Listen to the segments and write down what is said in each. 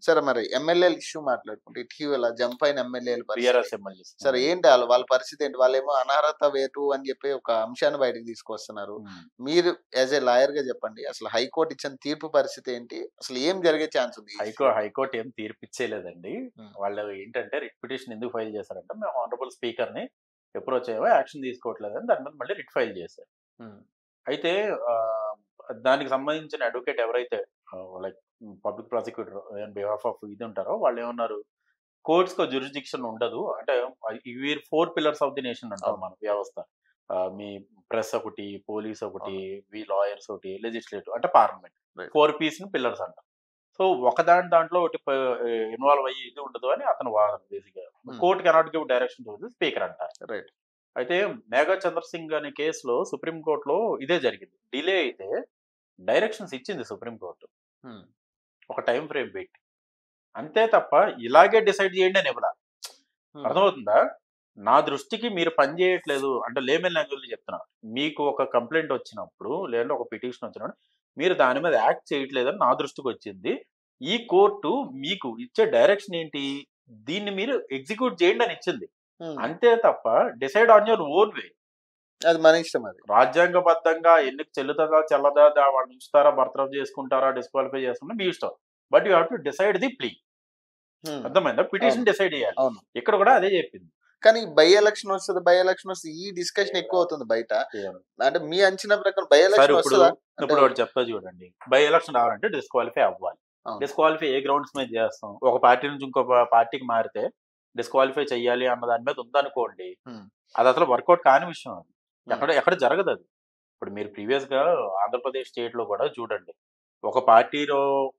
సరే మరి ఎమ్మెల్యేల ఇష్యూ మాట్లాడుకుంటే ఇటీవల జంప్ అయిన ఎమ్మెల్యేల పరిస్థితి బీఆర్ఎస్ ఎమ్మెల్యే సరే ఏంటి వాళ్ళ వాళ్ళ పరిస్థితి ఏంటి వాళ్ళేమో అనర్హత వేటు అని చెప్పి ఒక అంశాన్ని బయటకు తీసుకొస్తున్నారు మీరు యాజ్ ఏ లాయర్ గా చెప్పండి అసలు హైకోర్టు ఇచ్చిన తీర్పు పరిస్థితి ఏంటి అసలు ఏం జరిగే ఛాన్స్ ఉంది హైకోర్టు హైకోర్టు ఏం తీర్పిచ్చేయలేదండి Hmm. వాళ్ళు ఏంటంటే రిట్ పిటిషన్ ఎందుకు ఫైల్ చేశారంటే మేము ఆనరబుల్ స్పీకర్ ని అప్రోచ్ అయ్యామో యాక్షన్ తీసుకోవట్లేదని దాని మీద మళ్ళీ రిట్ ఫైల్ చేశారు ఉమ్, అయితే ఆ, దానికి సంబంధించిన అడ్వకేట్ ఎవరైతే like public prosecutor on behalf of ఇది ఉంటారో వాళ్ళు ఏమన్నారు కోర్ట్స్ కు జురిస్డిక్షన్ ఉండదు అంటే ఇవి four pillars of the nation అంటాం మన వ్యవస్థ ఆ, మీ ప్రెస్ ఒకటి పోలీస్ ఒకటి వి లాయర్స్ ఒకటి లెజిస్లేటివ్ అంటే పార్లమెంట్ Right. ఫోర్ పీస్ ని పిల్లర్స్ అంటాం సో ఒకదాని దాంట్లో ఒకటి ఇన్వాల్వ్ అయ్యి ఇది ఉండదు అని అతను వాదన బేసిక్ గా Hmm. Court cannot give direction to speaker అంటారు రైట్ అయితే మేఘా చంద్ర సింగ్ అనే కేసులో సుప్రీంకోర్టులో ఇదే జరిగింది డిలే అయితే డైరెక్షన్స్ ఇచ్చింది సుప్రీంకోర్టు ఉమ్, ఒక టైం ఫ్రేమ్ పెట్టి అంతే తప్ప ఇలాగే డిసైడ్ చేయండి అని ఇవ్వలా ఉమ్, అర్థమవుతుందా నా దృష్టికి మీరు పని చేయట్లేదు అంటే లేమెన్ లాంగ్వేజ్ చెప్తున్నా మీకు ఒక కంప్లైంట్ వచ్చినప్పుడు లేదంటే ఒక పిటిషన్ వచ్చినప్పుడు మీరు దాని మీద యాక్ట్ చేయట్లేదని నా దృష్టికి వచ్చింది ఈ కోర్టు మీకు ఇచ్చే డైరెక్షన్ ఏంటి దీన్ని మీరు ఎగ్జిక్యూట్ చేయండి అని ఇచ్చింది ఉమ్, అంతే తప్ప decide on your own way అది మన ఇష్టం అది రాజ్యాంగబద్ధంగా ఎన్నిక చెల్లుతుందా చెల్లదా దా- వాళ్ళు ఉంచుతారా బర్తరఫ్ చేసుకుంటారా డిస్క్వాలిఫై చేసుకుంటా మీ ఇష్టం but you have to decide the plea um, అర్థమైందా పిటిషన్ డిసైడ్ చేయాలి అవును ఇక్కడ కూడా అదే చెప్పింది కానీ బై ఎలక్షన్ వస్తుంది బై ఎలక్షన్ వస్తుంది ఈ డిస్కషన్ ఎక్కువ అవుతుంది బయట అంటే మీ అంచనా ప్రకారం బై సరే ఎలక్షన్ ఇప్పుడు వస్తుందా ఇప్పుడు ఒకటి చెప్తా చూడండి బై ఎలక్షన్ రావాలంటే డిస్క్వాలిఫై అవ్వాలి అవును. డిస్క్వాలిఫై ఏ గ్రౌండ్స్ మీద చేస్తాం ఒక పార్టీ నుంచి ఇంకో పా- పార్టీకి మారితే డిస్క్వాలిఫై చెయ్యాలి అన్న దాని మీద ఉందనుకోండి Hmm. అది అసలు వర్కౌట్ కాని విషయం అది ఎక్కడ ఎక్కడ జరగదు అది ఇప్పుడు మీరు ప్రీవియస్ గా ఆంధ్రప్రదేశ్ స్టేట్ లో కూడా చూడండి ఒక పార్టీలో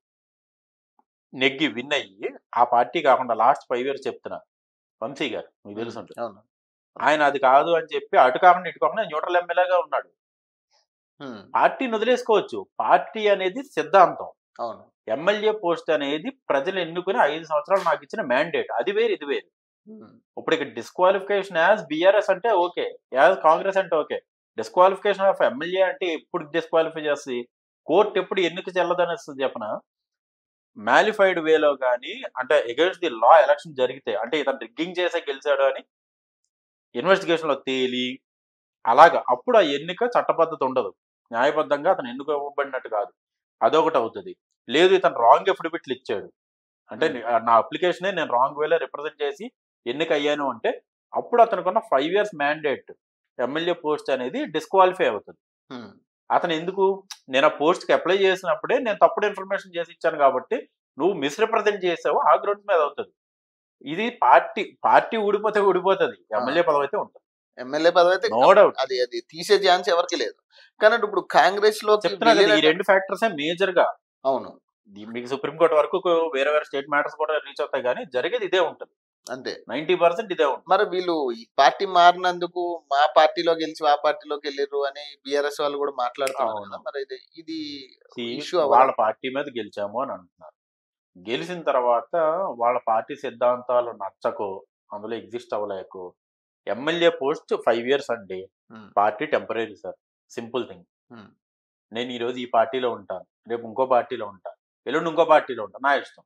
నెగ్గి విన్ అయ్యి ఆ పార్టీ కాకుండా లాస్ట్ ఫైవ్ ఇయర్స్ చెప్తున్నా వంశీ గారు మీకు తెలుసు ఉంటుంది అవును ఆయన అది కాదు అని చెప్పి అటు కాకుండా ఇటు కాకుండా న్యూట్రల్ ఎమ్మెల్యేగా ఉన్నాడు ఉమ్, పార్టీని వదిలేసుకోవచ్చు పార్టీ అనేది సిద్ధాంతం అవును ఎమ్మెల్యే పోస్ట్ అనేది ప్రజలు ఎన్నుకుని ఐదు సంవత్సరాలు నాకు ఇచ్చిన మ్యాండేట్ అది వేరు ఇది వేరు ఉమ్, ఇప్పుడు ఇక్కడ డిస్క్వాలిఫికేషన్ యాజ్ బిఆర్ఎస్ అంటే ఓకే యాజ్ కాంగ్రెస్ అంటే ఓకే డిస్క్వాలిఫికేషన్ ఆఫ్ ఎమ్మెల్యే అంటే ఎప్పుడు డిస్క్వాలిఫై చేస్తుంది కోర్టు ఎప్పుడు ఎన్నిక చెల్లదనేస్తుంది చెప్పన మ్యాలిఫైడ్ వేలో కానీ అంటే అగేన్స్ట్ ది లా ఎలక్షన్ జరిగితే అంటే ఇతను రిగ్గింగ్ చేసే గెలిచాడు అని ఇన్వెస్టిగేషన్ లో తేలి అలాగా అప్పుడు ఆ ఎన్నిక చట్టబద్ధత ఉండదు న్యాయబద్ధంగా అతను ఎన్నుకోబడినట్టు కాదు అదొకటి అవుతుంది లేదు ఇతను రాంగ్ ఎఫిడవిట్లు ఇచ్చాడు అంటే ని- నా అప్లికేషనే నేను రాంగ్ వేలో రిప్రజెంట్ చేసి ఎన్నిక అయ్యాను అంటే అప్పుడు అతనుకున్న five years mandate MLA post అనేది డిస్క్వాలిఫై అవుతుంది ఉమ్, అతను ఎందుకు నేను ఆ పోస్ట్ కి అప్లై చేసినప్పుడే నేను తప్పుడు ఇన్ఫర్మేషన్ చేసి ఇచ్చాను కాబట్టి నువ్వు మిస్రిప్రజెంట్ చేసావు ఆ గ్రౌండ్ మీద అవుతుంది ఇది పార్టీ పార్టీ ఊడిపోతే ఊడిపోతుంది ఎమ్మెల్యే పదవి అయితే ఉంటుంది ఎమ్మెల్యే పదవి అయితే నో డౌట్ అది అది తీసే ఛాన్స్ ఎవరికి లేదు కానీ అంటే ఇప్పుడు కాంగ్రెస్ లో చెప్తున్నా కదా ఈ రెండు ఫ్యాక్టర్స్ మేజర్ గా అవును ఈ మీకు సుప్రీంకోర్టు వరకు వేరే వేరే స్టేట్ మ్యాటర్స్ కూడా రీచ్ అవుతాయి కానీ జరిగేది ఇదే ఉంటుంది అంతే నైన్టీ పర్సెంట్ ఇదే ఉంటుంది మరి వీళ్ళు ఈ పార్టీ మారినందుకు మా పార్టీలో గెలిచి ఆ పార్టీలోకి వెళ్ళిర్రు అని బిఆర్ఎస్ వాళ్ళు కూడా మాట్లాడుతున్నారు అవును. కదా మరి ఇది ఇది See, ఇష్యూ వాళ్ళ పార్టీ మీద గెలిచాము అని అంటున్నారు గెలిచిన తర్వాత వాళ్ళ పార్టీ సిద్ధాంతాలు నచ్చకో అందులో ఎగ్జిస్ట్ అవ్వలేకో ఎమ్మెల్యే పోస్ట్ ఫైవ్ ఇయర్స్ అండి party temporary sir simple thing Hmm. నేను ఈ రోజు ఈ పార్టీలో ఉంటాను రేపు ఇంకో పార్టీలో ఉంటాను ఎల్లుండి ఇంకో పార్టీలో ఉంటాను నా ఇష్టం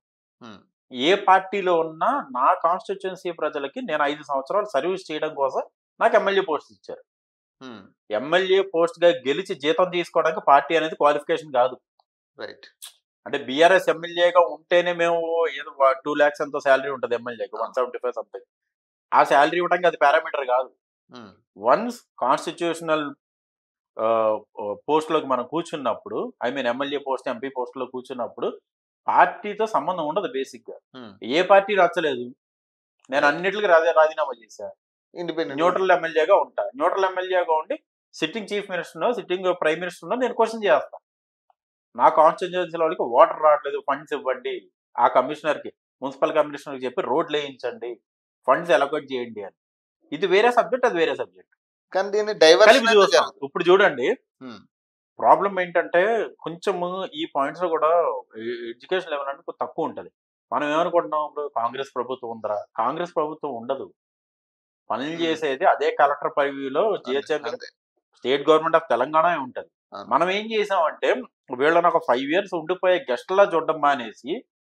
ఏ పార్టీలో ఉన్నా నా కాన్స్టిట్యున్సీ ప్రజలకి నేను ఐదు సంవత్సరాలు సర్వీస్ చేయడం కోసం నాకు ఎమ్మెల్యే పోస్ట్ ఇచ్చారు ఎమ్మెల్యే పోస్ట్ గా గెలిచి జీతం తీసుకోవడానికి పార్టీ అనేది క్వాలిఫికేషన్ కాదు రైట్ అంటే బీఆర్ఎస్ ఎమ్మెల్యేగా ఉంటేనే మేము ఏదో టూ ల్యాక్స్ ఎంతో శాలరీ ఉంటుంది ఎమ్మెల్యేకి వన్ సెవెంటీ ఫైవ్ సంథింగ్ ఆ శాలరీ ఇవ్వడానికి అది పారామీటర్ కాదు వన్స్ కాన్స్టిట్యూషనల్ పోస్ట్లోకి మనం కూర్చున్నప్పుడు I mean MLA post MP పోస్ట్లో కూర్చున్నప్పుడు పార్టీతో సంబంధం ఉండదు బేసిక్ గా ఏ పార్టీ నచ్చలేదు నేను అన్నిటికీ రాజీ రాజీనామా చేశా ఇండిపెండెంట్ న్యూట్రల్ ఎమ్మెల్యేగా ఉంటా న్యూట్రల్ ఎమ్మెల్యేగా ఉండి sitting chief minister sitting prime minister నేను క్వశ్చన్ చేస్తా నా కాన్స్టిట్యూన్సీ వాళ్ళకి వాటర్ రావట్లేదు ఫండ్స్ ఇవ్వండి ఆ కమిషనర్ కి మున్సిపల్ కమిషనర్ కి చెప్పి రోడ్లు వేయించండి ఫండ్స్ అలొకేట్ చేయండి అని ఇది వేరే సబ్జెక్ట్ అది వేరే సబ్జెక్ట్ కానీ దీన్ని కలిపి డైవర్షన్ చూస్తాం ఇప్పుడు చూడండి Hmm. ప్రాబ్లం ఏంటంటే కొంచెం ఈ పాయింట్స్ లో కూడా ఎడ్యుకేషన్ లెవెల్ అంటే కొంచెం తక్కువ ఉంటది మనం ఏమనుకుంటున్నాం ఇప్పుడు కాంగ్రెస్ ప్రభుత్వం ఉందరా కాంగ్రెస్ ప్రభుత్వం ఉండదు పనులు Hmm. చేసేది అదే కలెక్టర్ పరివిలో జిహెచ్ఎం అంతే స్టేట్ గవర్నమెంట్ ఆఫ్ తెలంగాణ ఉంటది అవును. మనం ఏం చేసామంటే వీళ్ళని ఒక ఫైవ్ ఇయర్స్ ఉండిపోయే గెస్ట్ లా చూడడం మానేసి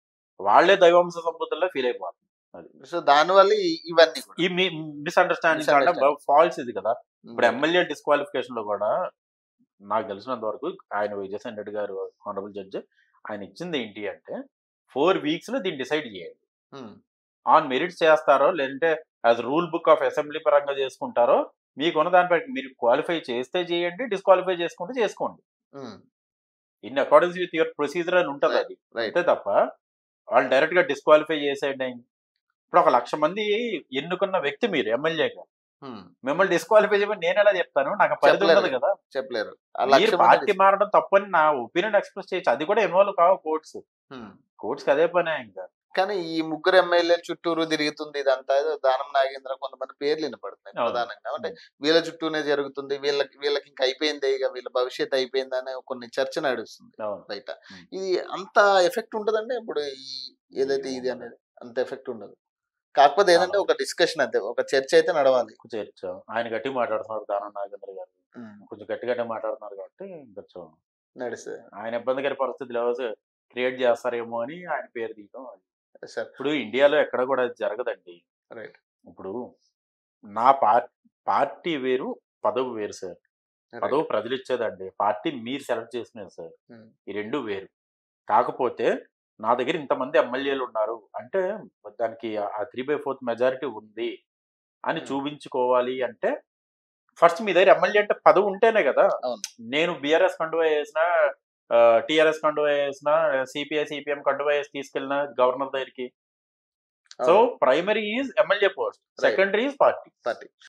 వాళ్ళే దైవాంశ సంబుద్ధుల్లో ఫీల్ అయిపోతారు సో దానివల్ల ఈ- ఇవన్నీ కూడా. ఈ మిస్అండర్స్టాండింగ్ అంటే Misunderstanding. ఫాల్స్ ఇది కదా ఇప్పుడు ఉమ్. ఎమ్మెల్యే డిస్క్వాలిఫికేషన్ లో కూడా నాకు తెలిసినంత వరకు ఆయన విజయసాయి రెడ్డి గారు ఆనరబుల్ జడ్జి ఆయన ఇచ్చింది ఏంటి అంటే ఫోర్ వీక్స్ లో దీన్ని డిసైడ్ చేయండి ఉమ్. ఆన్ మెరిట్స్ చేస్తారో లేదంటే as rule book of assembly పరంగా చేసుకుంటారో మీకున్న దానిపై మీరు క్వాలిఫై చేస్తే చేయండి డిస్క్వాలిఫై చేసుకుంటే చేసుకోండి um. In accordance with your procedure అని ఉంటుంది అది రైట్ అంతే తప్ప వాళ్ళు డైరెక్ట్ గా డిస్క్వాలిఫై చేసేయండి ఇప్పుడు ఒక లక్ష మంది ఎన్నుకున్న వ్యక్తి మీరు ఎమ్మెల్యేగా ఉమ్. మిమ్మల్ని డిస్క్వాలిఫై చేయమని నేను ఎలా చెప్తాను నాకు పరిధి చెప్పలేరు. ఉండదు కదా చెప్పలేరు ఆ మీరు లక్ష్యం పార్టీ అనేది- మారడం తప్పని నా ఒపీనియన్ ఎక్స్ప్రెస్ చేయొచ్చు అది కూడా ఇన్వాల్వ్ కావు కోర్ట్స్ ఉమ్. కోర్ట్స్ అదే పనే ఇంకా కానీ ఈ ముగ్గురు ఎమ్మెల్యే చుట్టూరు తిరుగుతుంది ఇదంతా ఏదో దానం నాగేంద్ర కొంతమంది పేర్లు వినపడుతున్నాయి అవును. ప్రధానంగా అంటే వీళ్ళ చుట్టూనే జరుగుతుంది వీళ్ళకి వీళ్ళకి ఇంకా అయిపోయింది ఇక వీళ్ళ భవిష్యత్ అయిపోయింది అనే కొన్ని చర్చ నడుస్తుంది అవును బయట ఉమ్. ఇది అంత ఎఫెక్ట్ ఉంటదండి ఇప్పుడు ఈ ఏదైతే ఇది అనేది అంత ఎఫెక్ట్ ఉండదు కాకపోతే ఏంటంటే ఒక డిస్కషన్ అంతే ఒక చర్చ అయితే నడవాలి చర్చ ఆయన గట్టి మాట్లాడుతున్నారు దానం నాగేంద్ర గారు ఉమ్. కొంచెం గట్టి గట్టి మాట్లాడుతున్నారు కాబట్టి కొంచెం నడుస్తుంది ఆయన ఇబ్బందికర పరిస్థితులు క్రియేట్ చేస్తారేమో అని ఆయన పేరు తీయడం సార్ ఇప్పుడు ఇండియాలో ఎక్కడ కూడా అది జరగదండి రైట్ ఇప్పుడు నా పార్టీ పార్టీ వేరు పదవి వేరు సార్ పదవి ప్రజలు ఇచ్చేదండి పార్టీ మీరు సెలెక్ట్ చేసుకునేది సార్ Hmm. ఈ రెండు వేరు కాకపోతే నా దగ్గర ఇంతమంది ఎమ్మెల్యేలు ఉన్నారు అంటే దానికి ఆ త్రీ బై ఫోర్త్ మెజారిటీ ఉంది అని Hmm. చూపించుకోవాలి అంటే ఫస్ట్ మీ దగ్గర ఎమ్మెల్యే అంటే పదవి ఉంటేనే కదా అవును. నేను బీఆర్ఎస్ కండువా వేసిన టిఆర్ఎస్ కండువా వేసిన సిపిఐ సిపిఎం కండువా వేసి తీసుకెళ్ళిన గవర్నర్ దగ్గరికి సో అవును. Primary is MLA post Right. Secondary is party party